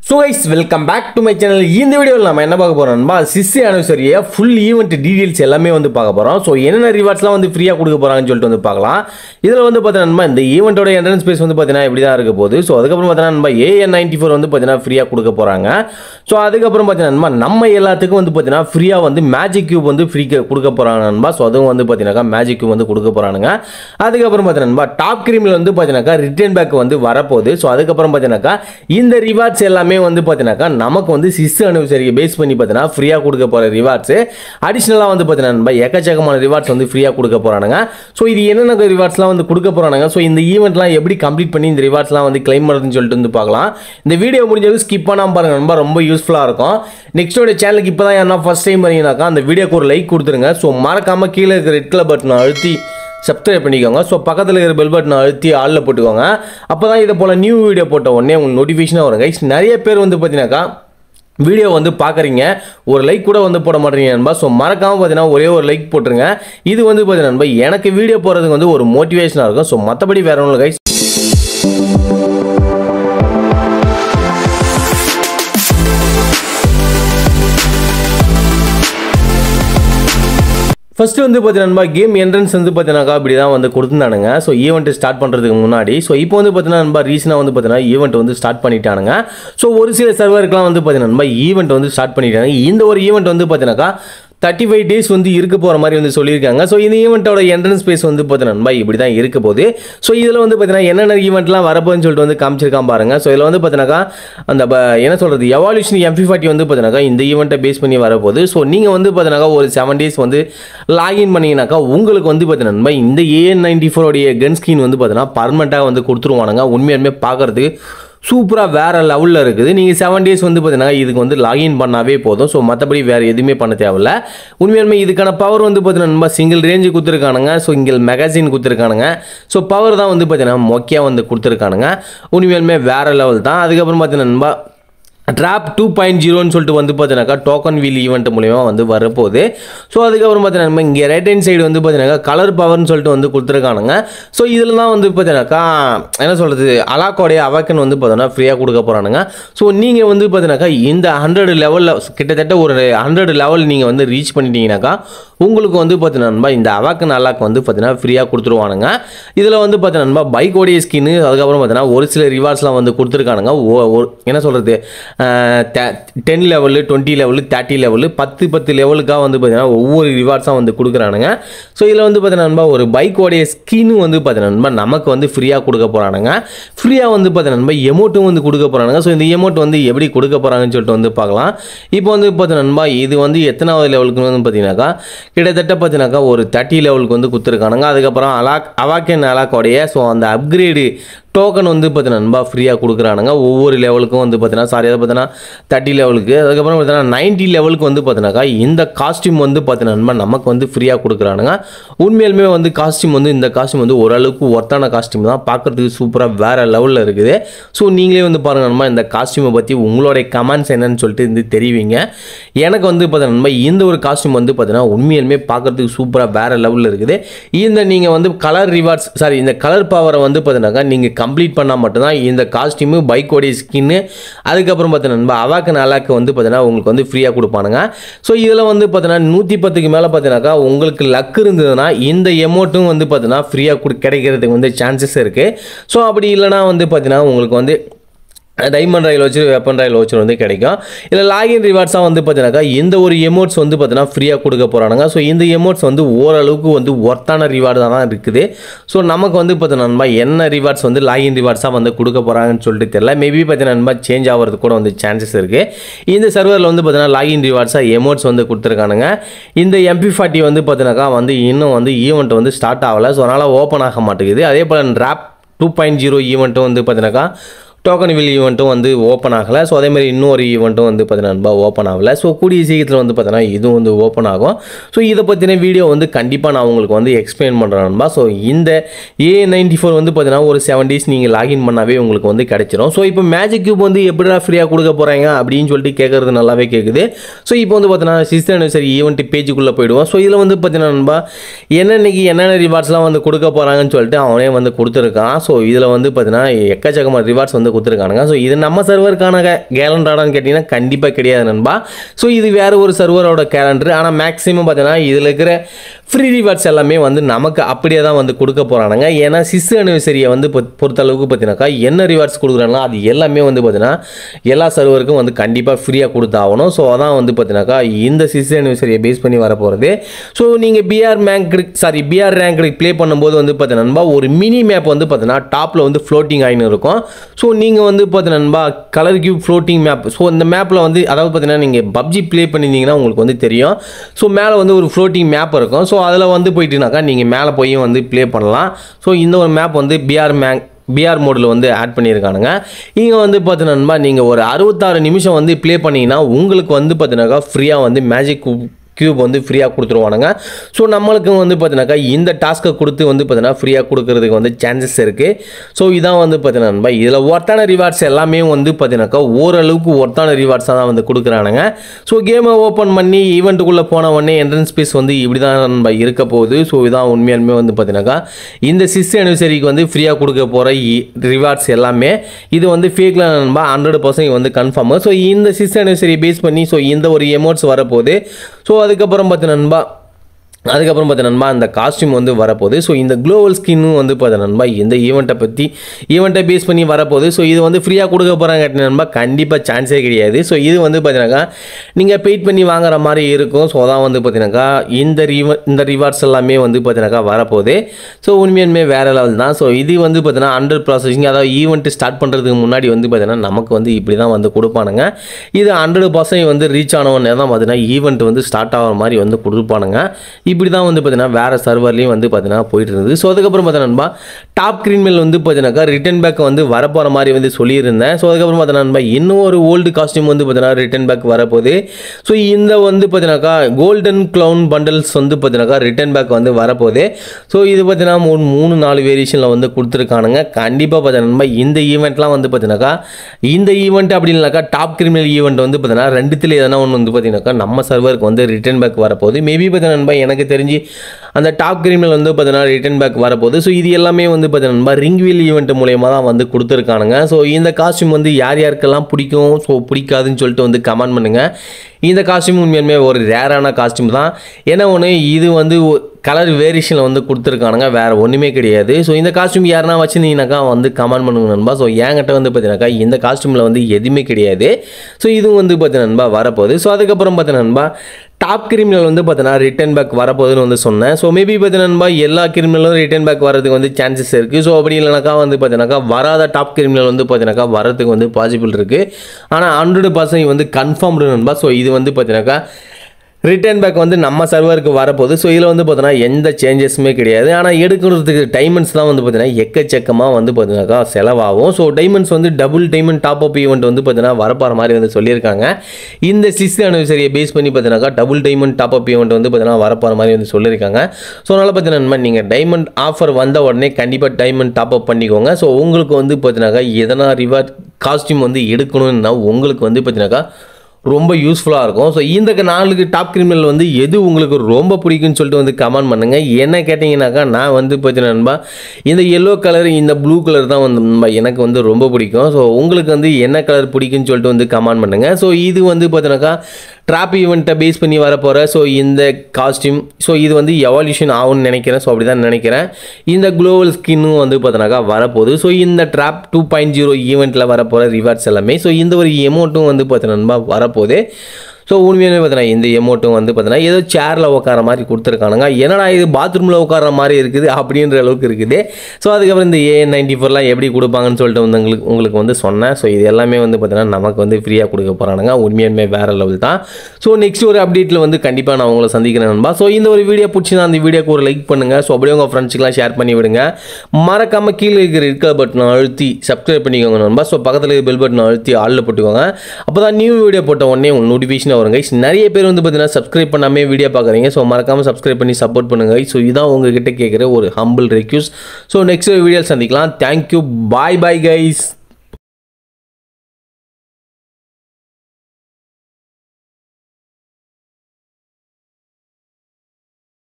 so guys welcome back to my channel இந்த வீடியோவில் நம்ம என்ன பார்க்க போறோம்னா சிசி அனிவர்சரியை ஃபுல் ஈவெண்ட் டீடைல்ஸ் எல்லாமே வந்து பார்க்க போகிறோம் ஸோ என்னென்ன ரிவார்ட்ஸ்லாம் வந்து ஃப்ரீயாக கொடுக்க போகிறாங்கன்னு சொல்லிட்டு வந்து பார்க்கலாம் இதில் வந்து பார்த்தீங்கன்னா இந்த ஈவெண்ட்டோட என்ட்ரன்ஸ் ஸ்பேஸ் வந்து பார்த்தீங்கன்னா இப்படி தான் இருக்க போகுது ஸோ அதுக்கப்புறம் பார்த்தீங்கன்னா ஏஎன் நைன்டி ஃபோர் வந்து பார்த்தீங்கன்னா ஃப்ரீயாக கொடுக்க போகிறாங்க ஸோ அதுக்கப்புறம் பார்த்தீங்கன்னா நம்ம எல்லாத்துக்கும் வந்து பார்த்தீங்கன்னா ஃப்ரீயாக வந்து மேஜிக் கியூப் வந்து ஃப்ரீ கொடுக்க போகிறாங்க நண்பா ஸோ அதுவும் வந்து பார்த்தீங்கன்னாக்கா மேஜிக் கியூப் வந்து கொடுக்க போகிறானுங்க அதுக்கப்புறம் பார்த்தீங்கன்னா டாப் கிரீமில் வந்து பார்த்தீங்கன்னாக்கா ரிட்டர்ன் பேக் வந்து வரப்போகுது ஸோ அதுக்கப்புறம் பார்த்தீங்கன்னாக்கா இந்த ரிவார்ட்ஸ் எல்லாமே வந்து பார்த்தீங்கன்னாக்கா நமக்கு வந்து சிஸ் அனிவர்சரியை பேஸ் பண்ணி பார்த்தீங்கன்னா ஃப்ரீயாக கொடுக்க போகிற ரிவார்ட்ஸ் அடிஷ்னலாக வந்து பார்த்தீங்கன்னா எக்கச்சக்கமான ரிவார்ட்ஸ் வந்து ஃப்ரீயாக கொடுக்க போகிறானுங்க ஸோ இது என்னென்ன ரிவார்ட்ஸ்லாம் வந்து கொடுக்க போகிறானுங்க ஸோ இந்த ஈவெண்ட்லாம் எப்படி கம்ப்ளீட் பண்ணி இந்த ரிவார்ட்ஸ்லாம் வந்து கிளைம் பண்ணுறதுன்னு சொல்லிட்டு வந்து பார்க்கலாம் இந்த வீடியோ முடிஞ்சது ஸ்கிப் பண்ணாமல் பாருங்க நண்பா ரொம்ப யூஸ்ஃபுல்லாக இருக்கும் நெக்ஸ்டோட சேனலுக்கு இப்போ தான் என்ன ஃபஸ்ட் டைம் வரீங்கனாக்கா அந்த வீடியோக்கு ஒரு லைக் கொடுத்துருங்க ஸோ மறக்காமல் கீழே இருக்கிற ரெட் கலர் பட்டனை அழுத்தி சப்ஸ்கிரைப் பண்ணிக்கோங்க ஸோ பக்கத்தில் இருக்கிற பெல் பட்டனை அழுத்தி ஆளில் போட்டுக்கோங்க அப்போ தான் இதை போல் நியூ வீடியோ போட்ட உடனே உங்களுக்கு நோட்டிஃபிகேஷனாக வரும் கைஸ் நிறைய பேர் வந்து பார்த்தீங்கன்னாக்கா வீடியோ வந்து பார்க்குறீங்க ஒரு லைக் கூட வந்து போட மாட்டேறீங்க நண்பா ஸோ மறக்காமல் பார்த்தீங்கன்னா ஒரே ஒரு லைக் போட்டுருங்க இது வந்து பார்த்தீங்கன்னா நண்பா எனக்கு வீடியோ போடுறதுக்கு வந்து ஒரு மோட்டிவேஷனாக இருக்கும் ஸோ மற்றபடி வேற ஒன்றும் கைஸ் ஃபர்ஸ்ட் வந்து பார்த்தீங்கன்னா கேம் என்ட்ரன்ஸ் வந்து பார்த்தீங்கன்னாக்கா அப்படி தான் வந்து கொடுத்துருந்தானுங்க ஸோ ஈவெண்ட் ஸ்டார்ட் பண்ணுறதுக்கு முன்னாடி ஸோ இப்போ வந்து பார்த்தீங்கன்னா ரீசனாக வந்து பார்த்தீங்கன்னா ஈவெண்ட் வந்து ஸ்டார்ட் பண்ணிட்டானுங்க ஸோ ஒரு சில சர்வருக்குலாம் வந்து பார்த்தீங்கன்னா ஈவெண்ட் வந்து ஸ்டார்ட் பண்ணிட்டாங்க இந்த ஒரு ஈவெண்ட் வந்து பார்த்தீங்கன்னாக்கா தேர்ட்டி ஃபைவ் டேஸ் வந்து இருக்க போகிற மாதிரி வந்து சொல்லியிருக்காங்க ஸோ இந்த ஈவெண்ட்டோட என்ட்ரன்ஸ் ஸ்பேஸ் வந்து பார்த்தீங்கன்னா இப்படி தான் இருக்க போகுது ஸோ இதில் வந்து பார்த்தீங்கன்னா என்னென்ன ஈவெண்ட்லாம் வரப்போகுதுன்னு சொல்லிட்டு வந்து காமிச்சிருக்கான் பாருங்க ஸோ இதில் வந்து பார்த்தீங்கன்னாக்கா அந்த ப- என்ன சொல்கிறது எவால்யூஷன் எம்பி ஃபார்ட்டி வந்து பார்த்தீங்கன்னாக்கா இந்த ஈவெண்ட்டை பேஸ் பண்ணி வரப்போகுது ஸோ நீங்கள் வந்து பார்த்தீங்கன்னாக்கா ஒரு செவன் டேஸ் வந்து லாகின் பண்ணீங்கன்னாக்கா உங்களுக்கு வந்து பார்த்தீங்கன்னா இந்த ஏஎன் நைன்டி ஃபோருடைய கன் ஸ்கின் வந்து பார்த்தீங்கன்னா பர்மனெண்ட்டாக வந்து கொடுத்துருவானுங்க உண்மையாலுமே பார்க்குறதுக்கு சூப்பராக வேறு லெவலில் இருக்குது நீங்கள் செவன் டேஸ் வந்து பார்த்தீங்கன்னா இதுக்கு வந்து லாகின் பண்ணாவே போதும் ஸோ மற்றபடி வேறு எதுவுமே பண்ண தேவையில்ல உண்மையாலுமே இதுக்கான பவர் வந்து பார்த்தீங்கன்னா நம்ம சிங்கிள் ரேஞ்சு கொடுத்துருக்கானுங்க ஸோ இங்கே மெகசின் கொடுத்துருக்கானுங்க ஸோ பவர் தான் வந்து பார்த்தீங்கன்னா மொக்கையாக வந்து கொடுத்துருக்கானுங்க உண்மையாலுமே வேறு லெவல் தான் அதுக்கப்புறம் பார்த்தீங்கன்னா நண்பா ட்ராப் டூ பாயிண்ட் ஜீரோன்னு சொல்லிட்டு வந்து பார்த்தீங்கன்னாக்கா டோக்கன் வீல் ஈவெண்ட் மூலியமா வந்து வரப்போகுது ஸோ அதுக்கப்புறம் பார்த்தீங்கன்னா நம்ம இங்கே ரைட் ஹேண்ட் சைடு வந்து பார்த்தீங்கன்னா கலர் பவர்னு சொல்லிட்டு வந்து கொடுத்துருக்கானுங்க ஸோ இதில் தான் வந்து பார்த்தீங்கன்னாக்கா என்ன சொல்கிறது அலாக்கோடைய அவக்கன் வந்து பார்த்தீங்கன்னா ஃப்ரீயாக கொடுக்க போகிறானுங்க ஸோ நீங்கள் வந்து பார்த்தீங்கன்னாக்கா இந்த ஹண்ட்ரட் லெவலில் கிட்டத்தட்ட ஒரு ஹண்ட்ரட் லெவல் நீங்கள் வந்து ரீச் பண்ணிட்டீங்கன்னாக்கா உங்களுக்கு வந்து பார்த்தீங்கன்னா இந்த அவாக்கன் அலாக் வந்து பார்த்தீங்கன்னா ஃப்ரீயாக கொடுத்துருவானுங்க இதில் வந்து பார்த்தீங்கன்னா பைக்கோடைய ஸ்கின்னு அதுக்கப்புறம் பார்த்தீங்கன்னா ஒரு சில ரிவார்ட்ஸ்லாம் வந்து கொடுத்துருக்கானுங்க ஓ- ஒரு- என்ன சொல்கிறது ten level twenty level thirty level பத்து பத்து லெவலுக்காக வந்து பார்த்தீங்கன்னா ஒவ்வொரு ரிவார்ட்ஸாக வந்து கொடுக்குறானுங்க ஸோ இதில் வந்து பார்த்தீங்கன்னா ஒரு பைக்கோடைய ஸ்கின்னு வந்து பார்த்தீங்கன்னா நமக்கு வந்து ஃப்ரீயாக கொடுக்க போகிறானுங்க ஃப்ரீயாக வந்து பார்த்தீங்கன்னா எமௌண்ட்டும் வந்து கொடுக்க போகிறானுங்க ஸோ இந்த எமௌண்ட் வந்து எப்படி கொடுக்க போகிறாங்கன்னு சொல்லிட்டு வந்து பார்க்கலாம் இப்போ வந்து பார்த்தீங்கன்னா இது வந்து எத்தனாவது லெவலுக்கு வந்து பார்த்தீங்கன்னாக்கா கிட்டத்தட்ட பார்த்தீங்கன்னாக்கா ஒரு தேர்ட்டி லெவலுக்கு வந்து கொடுத்துருக்கானுங்க அதுக்கப்புறம் அலாக் அவாக்கன் அலாக்கோடைய ஸோ அந்த அப்கிரேடு டோக்கன் வந்து பார்த்தீங்கன்னா ஃப்ரீயாக கொடுக்குறானுங்க ஒவ்வொரு லெவலுக்கும் வந்து பார்த்தீங்கன்னா சாரி அதை பார்த்தீங்கன்னா தேர்ட்டி லெவலுக்கு அதுக்கப்புறம் பார்த்தீங்கன்னா நைன்ட்டி லெவலுக்கு வந்து பார்த்தீங்கன்னாக்கா இந்த காஸ்டியூம் வந்து பார்த்தீங்கன்னா நமக்கு வந்து ஃப்ரீயாக கொடுக்குறானுங்க உண்மையிலுமே வந்து காஸ்டியூம் வந்து இந்த காஸ்டியூம் வந்து ஓரளவுக்கு ஒர்த்தான காஸ்டியூம் தான் பார்க்குறதுக்கு சூப்பராக வேறு லெவலில் இருக்குது ஸோ நீங்களே வந்து பாருங்க நம்ம இந்த காஸ்டியூமை பற்றி உங்களுடைய கமெண்ட்ஸ் என்னன்னு சொல்லிட்டு வந்து தெரிவிங்க எனக்கு வந்து பார்த்தீங்கன்னா இந்த ஒரு காஸ்டியூம் வந்து பார்த்தீங்கன்னா உண்மையிலுமே பார்க்குறதுக்கு சூப்பராக வேறு லெவலில் இருக்குது இந்த நீங்கள் வந்து கலர் ரிவார்ட்ஸ் சாரி இந்த கலர் பவரை வந்து பார்த்தீங்கன்னாக்கா நீங்கள் கம்ப்ளீட் பண்ணால் மட்டும்தான் இந்த காஸ்டியூமு பைக்கோடைய ஸ்கின்னு அதுக்கப்புறம் பார்த்தீங்கன்னா அவாக்கு அலாக்கு வந்து பார்த்தீங்கன்னா உங்களுக்கு வந்து ஃப்ரீயாக கொடுப்பானுங்க ஸோ இதில் வந்து பார்த்தீங்கன்னா நூற்றி பத்துக்கு மேலே பார்த்தீங்கன்னாக்கா உங்களுக்கு லக் இருந்ததுன்னா இந்த எமௌண்ட்டும் வந்து பார்த்தீங்கன்னா ஃப்ரீயாக கொடு கிடைக்கிறதுக்கு வந்து சான்சஸ் இருக்குது ஸோ அப்படி இல்லைனா வந்து பார்த்தீங்கன்னா உங்களுக்கு வந்து டைமண்ட் ராயல் வச்சு வெப்பன் ராயல் வச்சு வந்து கிடைக்கும் இதில் லாகின் ரிவார்ட்ஸாக வந்து பார்த்தீங்கன்னாக்கா இந்த ஒரு எமௌண்ட்ஸ் வந்து பார்த்தீங்கன்னா ஃப்ரீயாக கொடுக்க போகிறானுங்க ஸோ இந்த எமௌண்ட்ஸ் வந்து ஓரளவுக்கு வந்து ஒர்த்தான ரிவார்டு தான் இருக்குது ஸோ நமக்கு வந்து பார்த்தீங்கன்னா நண்பா என்ன ரிவார்ட்ஸ் வந்து லாகின் ரிவார்ட்ஸாக வந்து கொடுக்க போகிறாங்கன்னு சொல்லிட்டு தெரியல மேபி பார்த்தீங்கன்னா நண்பா சேஞ்ச் ஆகிறது கூட வந்து சான்சஸ் இருக்குது இந்த சர்வரில் வந்து பார்த்தீங்கன்னா லாகின் ரிவார்ட்ஸாக எமௌண்ட்ஸ் வந்து கொடுத்துருக்கானுங்க இந்த எம்பி ஃபார்ட்டி வந்து பார்த்தீங்கன்னாக்கா வந்து இன்னும் வந்து ஈவெண்ட் வந்து ஸ்டார்ட் ஆகலை ஸோ அதனால் ஓப்பன் ஆக மாட்டேங்குது அதே போல் ரேப் டூ பாயிண்ட் ஜீரோ ஈவெண்ட்டும் வந்து பார்த்தீங்கன்னாக்கா டோக்கன் வில் ஈவெண்ட்டும் வந்து ஓப்பன் ஆகலை ஸோ அதே மாதிரி இன்னொரு ஈவெண்ட்டும் வந்து பார்த்தீங்கன்னா ஓப்பன் ஆகலை ஸோ கூடிய சீக்கிரத்தில் வந்து பார்த்தீங்கன்னா இதுவும் வந்து ஓப்பன் ஆகும் ஸோ இதை பற்றின வீடியோ வந்து கண்டிப்பாக நான் உங்களுக்கு வந்து எக்ஸ்பிளைன் பண்ணுறேன் நண்பா ஸோ இந்த ஏ நைன்டி ஃபோர் வந்து பார்த்தீங்கன்னா ஒரு செவன் டேஸ் நீங்கள் லாகின் பண்ணாவே உங்களுக்கு வந்து கிடைச்சிரும் ஸோ இப்போ மேஜிக் கியூப் வந்து எப்படிடா ஃப்ரீயாக கொடுக்க போகிறாங்க அப்படின்னு சொல்லிட்டு கேட்குறது நல்லாவே கேட்குது ஸோ இப்போ வந்து பார்த்தீங்கன்னா சிஸ்டர் அனிவர்சரி ஈவெண்ட் பேஜுக்குள்ளே போயிடுவோம் ஸோ இதில் வந்து பார்த்தீங்கன்னா நண்பா என்னென்னக்கு என்னென்ன ரிவார்ட்ஸ்லாம் வந்து கொடுக்க போகிறாங்கன்னு சொல்லிட்டு அவனே வந்து கொடுத்துருக்கான் ஸோ இதில் வந்து பார்த்தீங்கன்னா எக்கச்சக்கமான ரிவார்ட்ஸ் வந்து கொடுத்துருக்கானுங்க ஸோ இது நம்ம சர்வருக்கான கேலண்டரானு கேட்டிங்கன்னா கண்டிப்பாக கிடையாது நண்பா ஸோ இது வேறு ஒரு சர்வரோட கேலண்டர் ஆனால் மேக்ஸிமம் பார்த்தீங்கன்னா இதில் இருக்கிற ஃப்ரீ ரிவார்ட்ஸ் எல்லாமே வந்து நமக்கு அப்படியே தான் வந்து கொடுக்க போகிறானுங்க ஏன்னா சிஸ் அனிவர்சரியை வந்து பொ- பொறுத்தளவுக்கு பார்த்தீங்கன்னாக்கா என்ன ரிவார்ட்ஸ் கொடுக்குறாங்களோ அது எல்லாமே வந்து பார்த்தீங்கன்னா எல்லா சர்வருக்கும் வந்து கண்டிப்பாக ஃப்ரீயாக கொடுத்தாகணும் ஸோ அதான் வந்து பார்த்தீங்கன்னாக்கா இந்த சிஸ் அனிவர்சரியை பேஸ் பண்ணி வர போகிறது ஸோ நீங்கள் பிஆர் மேங்க் சாரி பிஆர் ரேங்க் ப்ளே பண்ணும்போது வந்து பார்த்தீங்கன்னா ஒரு மினி மேப் வந்து பார்த்தீங்கன்னா டாப்பில் வந்து ஃப்ளோட்டிங் ஆகின்னு இருக்கும் ஸோ நீங்கள் வந்து பார்த்தீங்கன்னா colour cube floating map so இந்த மேப்பில் வந்து அதாவது பார்த்தீங்கன்னா நீங்கள் பப்ஜி ப்ளே பண்ணியிருந்தீங்கன்னா உங்களுக்கு வந்து தெரியும் ஸோ மேலே வந்து ஒரு ஃப்ளோட்டிங் மேப் இருக்கும் ஸோ அதில் வந்து போயிட்டுனாக்கா நீங்கள் மேலே போய் வந்து ப்ளே பண்ணலாம் ஸோ இந்த ஒரு மேப் வந்து பிஆர் மேங்க் பிஆர் மோடில் வந்து ஆட் பண்ணியிருக்கானுங்க இங்கே வந்து பார்த்தீங்கன்னா நீங்கள் ஒரு அறுபத்தாறு நிமிஷம் வந்து ப்ளே பண்ணீங்கன்னா உங்களுக்கு வந்து பார்த்தீங்கன்னாக்கா ஃப்ரீயாக வந்து மேஜிக் கியூப் வந்து ஃப்ரீயாக கொடுத்துருவானுங்க ஸோ நம்மளுக்கு வந்து பார்த்தீங்கன்னாக்கா இந்த டாஸ்க்கை கொடுத்து வந்து பார்த்தீங்கன்னா ஃப்ரீயாக கொடுக்கறதுக்கு வந்து சான்சஸ் இருக்குது ஸோ இதான் வந்து பார்த்தீங்கன்னா நண்பா இதில் ஒர்த்தான ரிவார்ட்ஸ் எல்லாமே வந்து பார்த்தீங்கன்னாக்கா ஓரளவுக்கு ஒர்த்தான ரிவார்ட்ஸாக தான் வந்து கொடுக்குறானுங்க ஸோ கேமை ஓப்பன் பண்ணி ஈவெண்ட்டுக்குள்ளே போன உடனே என்ட்ரன்ஸ் ஃபீஸ் வந்து இப்படி தான் நண்பா இருக்க போகுது ஸோ இதான் உண்மையாலுமே வந்து பார்த்தீங்கன்னாக்கா இந்த சிஸ் அனிவர்சரிக்கு வந்து ஃப்ரீயாக கொடுக்க போகிற ரிவார்ட்ஸ் எல்லாமே இது வந்து ஃபேக்கில் நண்பா ஹண்ட்ரட் பர்சன்ட் வந்து கன்ஃபார்மு ஸோ இந்த சிஸ் அனிவர்சரி பேஸ் பண்ணி ஸோ இந்த ஒரு எமௌண்ட்ஸ் வரப்போகுது ஸோ அதுக்கப்புறம் பார்த்தீங்கன்னா நண்பா அதுக்கப்புறம் பார்த்தீங்கன்னா நண்பா அந்த காஸ்டியூம் வந்து வரப்போகுது ஸோ இந்த குளோவல் ஸ்கின்னும் வந்து பார்த்தீங்கன்னா நண்பா இந்த ஈவெண்ட்டை பற்றி ஈவெண்ட்டை பேஸ் பண்ணி வரப்போகுது ஸோ இது வந்து ஃப்ரீயாக கொடுக்க போகிறாங்க நண்பா கண்டிப்பாக சான்ஸே கிடையாது ஸோ இது வந்து பார்த்தீங்கன்னாக்கா நீங்கள் பெயிட் பண்ணி வாங்குற மாதிரி இருக்கும் ஸோ அதான் வந்து பார்த்தீங்கன்னாக்கா இந்த ரிவ இந்த ரிவார்ட்ஸ் எல்லாமே வந்து பார்த்தீங்கன்னாக்கா வரப்போகுது ஸோ உண்மையுமே வேறு லெவல் தான் ஸோ இது வந்து பார்த்தீங்கன்னா அண்டர் ப்ராசஸிங் அதாவது ஈவெண்ட் ஸ்டார்ட் பண்ணுறதுக்கு முன்னாடி வந்து பார்த்தீங்கன்னா நமக்கு வந்து இப்படி தான் வந்து கொடுப்பானுங்க இது ஹண்ட்ரட் பர்சன்ட் வந்து ரீச் ஆன உடனே தான் பார்த்தீங்கன்னா ஈவெண்ட் வந்து ஸ்டார்ட் ஆகிற மாதிரி வந்து கொடுப்பானுங்க இப்படி தான் வந்து பார்த்தீங்கன்னா வேறு சர்வர்லேயும் வந்து பார்த்தீங்கன்னா போயிட்டு இருந்தது ஸோ அதுக்கப்புறம் பார்த்தீங்கன்னா டாப் கிரீன்மெல் வந்து பார்த்தீங்கன்னாக்கா ரிட்டன் பேக் வந்து வரப்போகிற மாதிரி வந்து சொல்லியிருந்தேன் ஸோ அதுக்கப்புறம் பார்த்தீங்கன்னா இன்னும் ஒரு ஓல்டு காஸ்டியூம் வந்து பார்த்தீங்கன்னா ரிட்டன் பேக் வரப்போகுது ஸோ இந்த வந்து பார்த்தீங்கன்னாக்கா கோல்டன் க்ளவுன் பண்டல்ஸ் வந்து பார்த்தீங்கன்னாக்கா ரிட்டன் பேக் வந்து வரப்போகுது ஸோ இது பார்த்தீங்கன்னா மூணு மூணு நாலு வேரியேஷனில் வந்து கொடுத்துருக்கானுங்க கண்டிப்பாக பார்த்தீங்கன்னா இந்த ஈவெண்ட்லாம் வந்து பார்த்தீங்கன்னாக்கா இந்த ஈவெண்ட் அப்படி இல்லைனாக்கா டாப் கிரிமினல் ஈவெண்ட் வந்து பார்த்தீங்கன்னா ரெண்டுத்தில் எதனா ஒன்று வந்து பார்த்தீங்கன்னாக்கா நம்ம சர்வருக்கு வந்து ரிட்டன் பேக் வரப்போகுது மேபி பார்த்தீங்கன்னா எனக்கு தெரிஞ்சு அந்த டாப் கிரிமினல் வந்து பார்த்தீங்கன்னா ரிட்டன் பேக் வரப்போகுது ஸோ இது எல்லாமே வந்து பார்த்தீங்கன்னா ரிங் வீல் ஈவெண்ட் மூலயமா தான் வந்து கொடுத்துருக்கானுங்க ஸோ இந்த காஸ்டியூம் வந்து யார் யாருக்கெல்லாம் பிடிக்கும் ஸோ பிடிக்காதுன்னு சொல்லிட்டு வந்து கமெண்ட் பண்ணுங்கள் இந்த காஸ்டியூம் உண்மையுமே ஒரு ரேரான காஸ்டியூம் தான் ஏன்னா ஒன்று இது வந்து கலர் வேரியேஷனில் வந்து கொடுத்துருக்கானுங்க வேறு ஒன்றுமே கிடையாது ஸோ இந்த காஸ்டியூம் யாருனா வச்சுருந்தீங்கன்னாக்கா வந்து கமெண்ட் பண்ணுங்க நண்பா ஸோ என்கிட்ட வந்து பார்த்தீங்கன்னாக்கா இந்த காஸ்டியூமில் வந்து எதுவுமே கிடையாது ஸோ இதுவும் வந்து பார்த்தீங்கன்னா நண்பா வரப்போகுது ஸோ அதுக்கப்புறம் பார்த்தீங்கன்னா நண்பா டாப் கிரிமினல் வந்து பார்த்தீங்கன்னா ரிட்டன் பேக் வரப்போகுதுன்னு வந்து சொன்னேன் ஸோ மேபி பார்த்தீங்கன்னா நண்பா எல்லா கிரிமினலும் ரிட்டன் பேக் வரதுக்கு வந்து சான்சஸ் இருக்குது ஸோ அப்படி இல்லைனாக்கா வந்து பார்த்தீங்கன்னாக்கா வராத டாப் கிரிமினல் வந்து பார்த்தீங்கன்னாக்கா வரதுக்கு வந்து பாசிபிள் இருக்குது ஆனால் ஹண்ட்ரட் பர்சன்ட் வந்து கன்ஃபார்ம்டு நண்பா ஸோ இது வந்து பார்த்தீங்கன்னாக்கா ரிட்டர்ன் பேக் வந்து நம்ம சர்வருக்கு வரப்போகுது ஸோ இதில் வந்து பார்த்தீங்கன்னா எந்த சேஞ்சஸுமே கிடையாது ஆனால் எடுக்கிறதுக்கு டைமண்ட்ஸ் தான் வந்து பார்த்தீங்கன்னா எக்கச்சக்கமாக வந்து பார்த்தீங்கன்னாக்கா செலவாகும் ஸோ டைமண்ட்ஸ் வந்து double diamond top up event வந்து பார்த்தீங்கன்னா வரப்போகிற மாதிரி வந்து சொல்லியிருக்காங்க இந்த சிக்ஸ்த் அனிவர்சரியை பேஸ் பண்ணி பார்த்தீங்கன்னாக்கா double diamond top up event வந்து பார்த்தீங்கன்னா வரப்போகிற மாதிரி வந்து சொல்லியிருக்காங்க ஸோ அதனால் பார்த்தீங்கன்னா நீங்கள் டைமண்ட் ஆஃபர் வந்த உடனே கண்டிப்பாக டைமண்ட் டாப் அப் பண்ணிக்கோங்க ஸோ உங்களுக்கு வந்து பார்த்தீங்கன்னாக்கா எதனா ரிவார்ட் காஸ்டியூம் வந்து எடுக்கணும்னா உங்களுக்கு வந்து பார்த்தீங்கன்னாக்கா ரொம்ப யூஸ்ஃபுல்லாக இருக்கும் ஸோ இந்த நாளுக்கு டாப் கிரிமினல் வந்து எது உங்களுக்கு ரொம்ப பிடிக்கும்னு சொல்லிட்டு வந்து கமெண்ட் பண்ணுங்கள் என்ன கேட்டிங்கனாக்கா நான் வந்து பார்த்தீங்கன்னா நண்பா இந்த எல்லோ கலர் இந்த ப்ளூ கலர் தான் வந்து நண்பா எனக்கு வந்து ரொம்ப பிடிக்கும் ஸோ உங்களுக்கு வந்து என்ன கலர் பிடிக்கும்னு சொல்லிட்டு வந்து கமெண்ட் பண்ணுங்கள் ஸோ இது வந்து பார்த்தீங்கன்னாக்கா ட்ராப் ஈவெண்ட்டை பேஸ் பண்ணி வரப்போகிற ஸோ இந்த காஸ்டியூம் ஸோ இது வந்து எவால்யூஷன் ஆகும்னு நினைக்கிறேன் ஸோ அப்படி தான் நினைக்கிறேன் இந்த குளோவல் ஸ்கின்னும் வந்து பார்த்தீங்கன்னாக்கா வரப்போகுது ஸோ இந்த ட்ராப் டூ பாயிண்ட் ஜீரோ ஈவெண்ட்டில் வரப்போகிற ரிவார்ட்ஸ் எல்லாமே ஸோ இந்த ஒரு எமௌண்ட்டும் வந்து பார்த்தீங்கன்னா வரப்போகுது ஸோ உண்மையாலுமே பார்த்தீங்கன்னா இந்த எமௌண்ட்டும் வந்து பார்த்தீங்கன்னா ஏதோ சேரில் உட்கார மாதிரி கொடுத்துருக்கானுங்க என்னடா இது பாத்ரூமில் உட்கார மாதிரி இருக்குது அப்படின்ற அளவுக்கு இருக்குது ஸோ அதுக்கப்புறம் இந்த ஏஎன் நைன்டி ஃபோர்லாம் எப்படி கொடுப்பாங்கன்னு சொல்லிட்டு வந்து உங்களுக்கு உங்களுக்கு வந்து சொன்னேன் ஸோ இது எல்லாமே வந்து பார்த்தீங்கன்னா நமக்கு வந்து ஃப்ரீயாக கொடுக்க போகிறானுங்க உண்மையாலுமே வேறு லெவல் தான் ஸோ நெக்ஸ்ட் ஒரு அப்டேட்டில் வந்து கண்டிப்பாக நான் உங்களை சந்திக்கிறேன் நண்பா ஸோ இந்த ஒரு வீடியோ பிடிச்சினா அந்த வீடியோக்கு ஒரு லைக் பண்ணுங்கள் ஸோ அப்படியே உங்கள் ஃப்ரெண்ட்ஸுக்கெலாம் ஷேர் பண்ணி விடுங்க மறக்காமல் கீழே இருக்கிற இருக்க பட்டனை அழுத்தி சப்ஸ்கிரைப் பண்ணிக்கோங்க நண்பா ஸோ பக்கத்தில் இருக்க பெல் பட்டனை அழுத்தி ஆளில் போட்டுக்கோங்க அப்போ தான் நியூ வீடியோ போட்ட உடனே உங்களுக்கு நோட்டிஃபிகேஷன் வரும் guys நிறைய பேர் வந்து பார்த்தீங்கன்னா சப்ஸ்கிரைப் பண்ணாமே வீடியோ பார்க்குறீங்க ஸோ மறக்காமல் சப்ஸ்கிரைப் பண்ணி சப்போர்ட் பண்ணுங்க ஸோ இதான் உங்ககிட்ட கேட்குற ஒரு humble request so next video சந்திக்கலாம் தேங்க்யூ பாய் பாய் கைஸ்